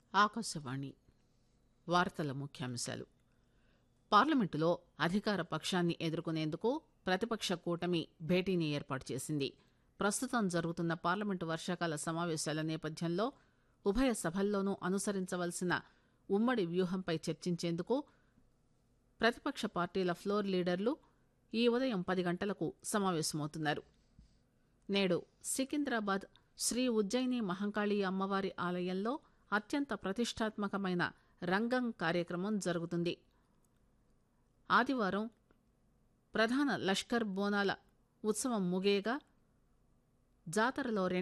ఆకాశవాణి వార్తల ముఖ్యాంశాలు పార్లమెంటులో అధికార పక్షాన్ని ఎదుర్కొనేందుకు ప్రతిపక్ష కూటమి భేటీని ఏర్పాటు చేసింది ప్రస్తుతం జరుగుతున్న పార్లమెంటు వర్షాకాల సమావేశాల నేపథ్యంలో ఉభయ సభల్లోనూ అనుసరించవలసిన ఉమ్మడి వ్యూహంపై చర్చించేందుకు ప్రతిపక్ష పార్టీల ఫ్లోర్ లీడర్లు ఈ ఉదయం పది గంటలకు సమావేశమవుతున్నారు నేడు సికింద్రాబాద్ శ్రీ ఉజ్జయిని మహంకాళి అమ్మవారి ఆలయంలో అత్యంత ప్రతిష్టాత్మకమైన రంగం కార్యక్రమం జరుగుతుంది ఆదివారం ప్రధాన లష్కర్ బోనాల ఉత్సవం ముగియగా జాతరలో